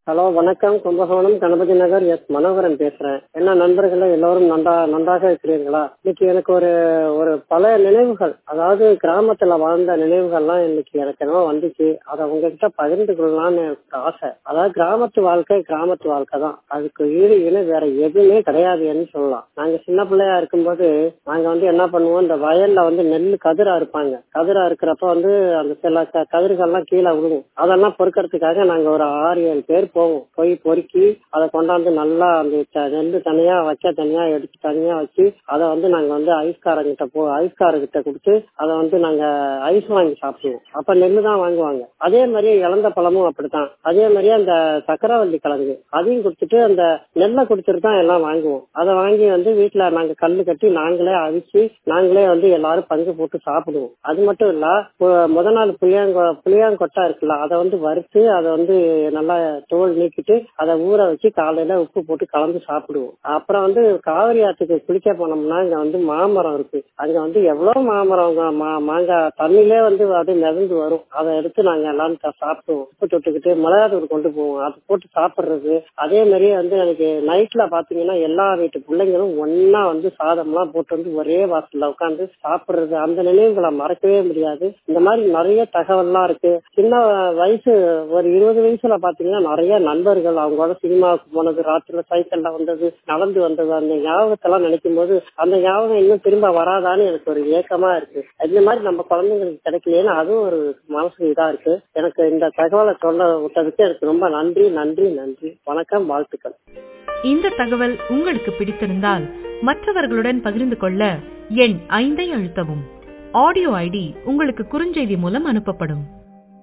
hello வணக்கம் Kumbakonam Ganapathi Nagar S Manoharan பேசுறேன் என்ன நண்பர்களே எல்லோரும் நன்றா நன்றாக இருக்கிறீர்களா இன்னைக்கு எனக்கு ஒரு ஒரு பல நினைவுகள் அதாவது கிராமத்துல வாழ்ந்த நினைவுகள்லாம் இன்னைக்கு எனக்கு என்னவோ வந்துச்சு அதை உங்ககிட்ட பகிர்ந்து கொள்ளலாம்னு எனக்கு ஆசை அதாவது கிராமத்து வாழ்க்கை கிராமத்து வாழ்க்கை தான் அதுக்கு ஈடு இணை வேற எதுவுமே கிடையாதுன்னு சொல்லலாம் நாங்க சின்ன பிள்ளையா இருக்கும்போது நாங்க வந்து என்ன பண்ணுவோம் இந்த வயல்ல வந்து நெல் கதிரா இருப்பாங்க கதிரா இருக்கிறப்ப வந்து அந்த சில க- கதிர்கள்லாம் கீழே விழுகும் அதெல்லாம் பொறுக்கிறதுக்காக நாங்க ஒரு ஆறு ஏழு பேர் போவோம் போய் பொறுக்கி அதை கொண்டாந்து நல்லா அந்த த- நெல்லு தனியா வைக்க தனியா எடுத்து தனியா வச்சு அதை வந்து நாங்க வந்து ஐஸ்காரங்கிட்ட போ ஐஸ்காரங்கிட்ட கொடுத்து அதை வந்து நாங்க ஐஸ் வாங்கி சாப்பிடுவோம் அப்ப நெல்லு தான் வாங்குவாங்க அதே மாதிரியே இழந்த பழமும் அப்படித்தான் அதே மாதிரியே அந்த சக்கரவள்ளி கிழங்கு அதையும் கொடுத்துட்டு அந்த நெல்லை கொடுத்துட்டு தான் எல்லாம் வாங்குவோம் அதை வாங்கி வந்து வீட்டுல நாங்க கல்லு கட்டி நாங்களே அவிச்சு நாங்களே வந்து எல்லாரும் பங்கு போட்டு சாப்பிடுவோம் அது மட்டும் இல்ல பு- முத நாள் புளியாங்கொ புளியாங்கொட்டா இருக்குல்ல அதை வந்து வறுத்து அதை வந்து நல்லா தோல் நீக்கிட்டு அதை ஊற வச்சு காலையில உப்பு போட்டு கலந்து சாப்பிடுவோம் அப்புறம் வந்து காவிரி ஆத்துக்கு குளிக்க போனோம்னா இங்க வந்து மாமரம் இருக்கு அங்க வந்து எவ்வளவு மாமரம் மா- மா- மாங்காய் தண்ணிலே வந்து அது மிதந்து வரும் அதை எடுத்து நாங்க எல்லாரும் சா- சாப்பிடுவோம் உப்பு தொட்டுக்கிட்டு மிளகாத்தூள் கொண்டு போவோம் அதை போட்டு சாப்பிடுறது அதே மாதிரியே வந்து எனக்கு நைட்ல பாத்தீங்கன்னா எல்லா வீட்டு பிள்ளைங்களும் ஒன்னா வந்து சாதம்லாம் போட்டு வந்து ஒரே வாசல்ல உட்காந்து சாப்பிடுறது அந்த நினைவுகளை மறக்கவே முடியாது இந்த மாதிரி நிறைய தகவல்லாம் இருக்கு சின்ன வயசு ஒரு இருபது வயசுல பாத்தீங்கன்னா நிறைய நண்பர்கள் அவங்களோட சினிமாவுக்கு போனது ராத்திரில சைக்கிள்ல வந்தது நடந்து வந்தது அந்த ஞாபகத்தெல்லாம் நினைக்கும் போது அந்த ஞாபகம் இன்னும் திரும்ப வராதான்னு எனக்கு ஒரு ஏக்கமா இருக்கு இந்த மாதிரி நம்ம குழந்தைங்களுக்கு கிடைக்கலையேன்னு அதுவும் ஒரு மனசு இதா இருக்கு எனக்கு இந்த தகவலை சொல்ல விட்டதுக்கு எனக்கு ரொம்ப நன்றி நன்றி நன்றி வணக்கம் வாழ்த்துக்கள் இந்த தகவல் உங்களுக்கு பிடித்திருந்தால் மற்றவர்களுடன் பகிர்ந்து கொள்ள எண் ஐந்தை அழுத்தவும் ஆடியோ ஐடி உங்களுக்கு குறுஞ்செய்தி மூலம் அனுப்பப்படும்